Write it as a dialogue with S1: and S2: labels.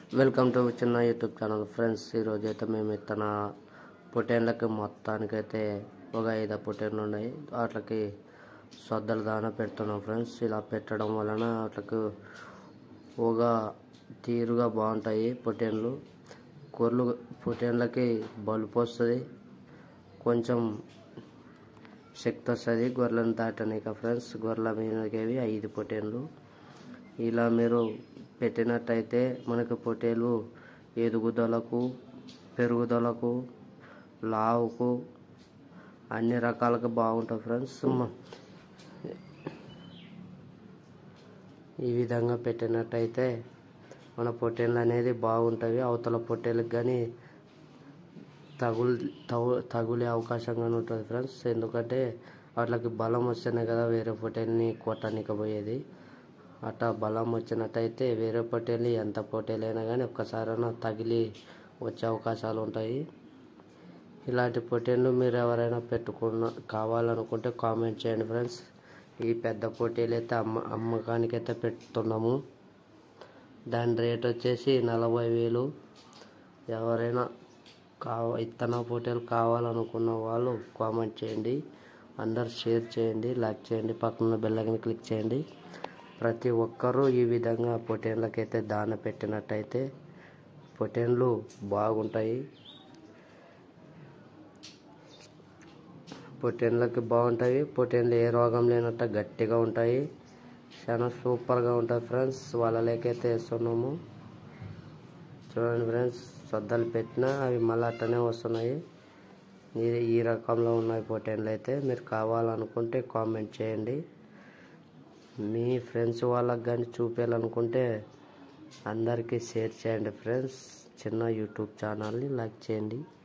S1: welcome to చిన్న YouTube channel friends ఈరోజు అయితే మేము ఇత్తన పొటేన్లకి మొత్తానికైతే ఒక ఐదు పొటేన్లు ఉన్నాయి వాటికి సొద్దల దాన పెడుతున్నాం ఫ్రెండ్స్ ఇలా పెట్టడం వలన వాటికి ఒక తీరుగా బాగుంటాయి పొటేన్లు గొర్రెలు పొటేన్లకి బలుపు వస్తుంది కొంచెం శక్తి వస్తుంది గొర్రెలను దాటనిక ఫ్రెండ్స్ గొర్రెల మీదకేవి ఐదు పొటేన్లు ఇలా మీరు పెట్టినట్టయితే మనకు పొట్టేలు ఎదుగుదలకు పెరుగుదలకు లావుకు అన్ని రకాలుగా బాగుంటాయి ఫ్రెండ్స్ మ- ఈ విధంగా పెట్టినట్టయితే మన పొట్టేళ్ళు అనేది బాగుంటాయి అవతల పొట్టేళ్ళకి కానీ తగులు తగు తగులే అవకాశం కానీ ఉంటుంది ఫ్రెండ్స్ ఎందుకంటే వాటికి బలం వస్తేనే కదా వేరే పొట్టేల్ని కొట్టడానికి పోయేది అట్లా బలం వచ్చినట్టయితే వేరే పొట్టేలు ఎంత పొట్టేలైనా కానీ ఒక్కసారైనా తగిలి వచ్చే అవకాశాలు ఉంటాయి ఇలాంటి పొట్టేళ్ళు మీరు ఎవరైనా పెట్టుకున్న కావాలనుకుంటే కామెంట్ చేయండి ఫ్రెండ్స్ ఈ పెద్ద పొట్టేలు అయితే అమ్మ అమ్మకానికి అయితే పెడుతున్నాము దాని రేట్ వచ్చేసి నలభై వేలు ఎవరైనా కావ ఇత్తన పొట్టేలు కావాలనుకున్న వాళ్ళు కామెంట్ చేయండి అందరు షేర్ చేయండి లైక్ చేయండి పక్కన బెల్లకని క్లిక్ చేయండి ప్రతి ఒక్కరూ ఈ విధంగా పొటేన్లకైతే దాన పెట్టినట్టయితే పొటేన్లు బాగుంటాయి పొటేన్లకి బాగుంటాయి పొటేన్లు ఏ రోగం లేనట్టు గట్టిగా ఉంటాయి చాలా సూపర్గా ఉంటాయి ఫ్రెండ్స్ వాళ్ళకైతే వేస్తున్నాము చూడండి ఫ్రెండ్స్ సొద్దలు పెట్టినా అవి మళ్ళీ అట్టనే వస్తున్నాయి ఇది ఈ రకంలో ఉన్నాయి పొటేన్లు అయితే మీరు కావాలనుకుంటే కామెంట్ చేయండి మీ ఫ్రెండ్స్ వాళ్ళకి కానీ చూపించాలనుకుంటే అందరికీ షేర్ చేయండి ఫ్రెండ్స్ చిన్న యూట్యూబ్ ఛానల్ని లైక్ చేయండి